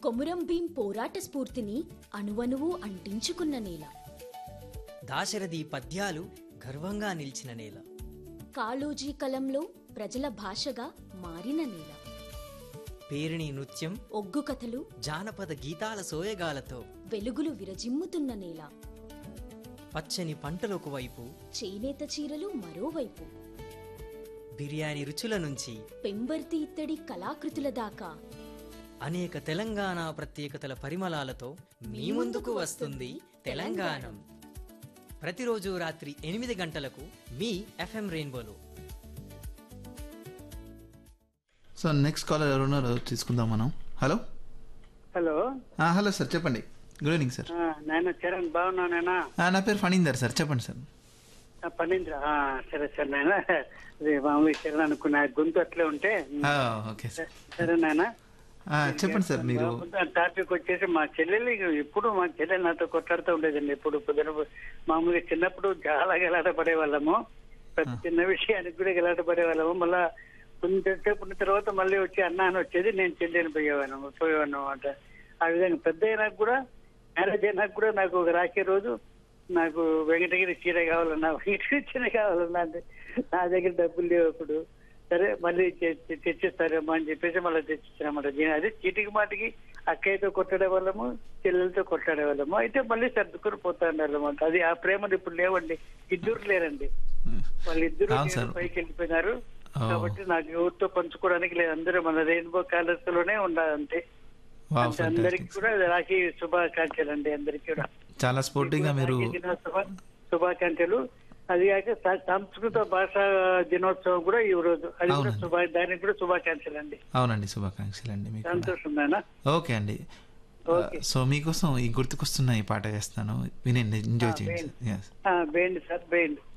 కొమురం భీం పోరాట స్ఫూర్తిని అణువణువు అంటించుకున్న నేల దాశరథి పద్యాలు గర్వంగా నిలిచిన నేల కాళోజీ కలంలో ప్రజల భాషగా మారిన నేల పేరిణి నృత్యం ఒగ్గు కథలు జానపద గీతాల సోయగాలతో వెలుగులు విరజిమ్ముతున్న నేల పచ్చని పంటలొక వైపు చేనేత చీరలు మరోవైపు బిర్యానీ రుచుల నుంచి పెంబర్తి ఇత్తడి కళాకృతుల దాకా అనేక తెలంగాణ ప్రత్యేకతల పరిమళాలతో మీ ముందుకు వస్తుంది తెలంగాణం ప్రతిరోజు రాత్రి ఎనిమిది గంటలకు మీ ఎఫ్ఎం రెయిన్బోలో సో నెక్స్ట్ కాలర్ ఎవరున్నారో తీసుకుందాం మనం హలో హలో ఆ, హలో సార్ చెప్పండి గుడ్ ఈవినింగ్ సార్ ఆ, నాయన చరణ్ బాగున్నానేనా ఆ, నా పేరు ఫణీందర్ సార్ చెప్పండి సార్ పన్నీంద్ర ఆ, సరే సరే నాయన అదే మామూలు చరణ్ అనుకున్నా గొంతు అట్లే ఉంటే ఆ, ఓకే సార్ సరే నాయన ఆ, చెప్పండి సార్ మీరు టాపిక్ వచ్చేసి మా చెల్లెలు ఎప్పుడు మా చెల్లెలు నాతో కొట్లాడుతూ ఉండేదండి ఎప్పుడు పొద్దున మామూలుగా చిన్నప్పుడు చాలా గలాట పడేవాళ్ళము ప్రతి చిన్న విషయానికి కూడా గలాట పడేవాళ్ళము మళ్ళా కొంచెంసేపు ఉన్న తర్వాత మళ్ళీ వచ్చి అన్న అని వచ్చేది నేను చెల్లెని పోయేవాను పోయేవాను అనమాట ఆ విధంగా పెద్ద అయినాక కూడా మ్యారేజ్ అయినాక కూడా నాకు ఒక రాసే రోజు నాకు వెంకటగిరి చీర కావాలన్నా వెంకటగిరి చీర కావాలన్నా అంటే నా దగ్గర డబ్బులు లేవు అప్పుడు సరే మళ్ళీ తె- తె- తెచ్చిస్తారేమో అని చెప్పేసి మళ్ళీ తెచ్చిచ్చానమాట అదే చీటికి మాటికి అక్కయ్యతో కొట్టడే వాళ్ళము చెల్లెలతో కొట్లాడే వాళ్ళము అయితే మళ్ళీ సర్దుకుని పోతా ఉండాలన్నమాట అది ఆ ప్రేమలు ఇప్పుడు లేవండి ఇద్దరు లేరండి వాళ్ళిద్దరు అవును సార్. పైకి వెళ్ళిపోయినారు ఓ. కాబట్టి నాకు ఎవరితో పంచుకోవడానికి లేదు అందరూ మన రెయిన్బో కాలర్స్ లోనే ఉండాలంటే వావ్ అంటే అందరికి fantastic. కూడా రాఖీ శుభాకాంక్షలు అండి అందరికి కూడా చాలా స్పోర్టింగ్ గా మీరు రాఖీ దినోత్సవ శుభాకాంక్షలు అది కాక స- సంస్కృత భాషా దినోత్సవం కూడా ఈ రోజు అది కూడా అవునండి. శుభా దానికి కూడా శుభాకాంక్షలు అండి అవునండి శుభాకాంక్షలు అండి మీకు కూడా. సంతోషం నాయనా ఓకే అండి ఓకే. సో మీకోసం ఈ గుర్తుకొస్తున్న ఈ పాట వేస్తాను వినండి ఎంజాయ్ ఆ, చేయండి Yes. ఆ, వేయండి సార్ వేయండి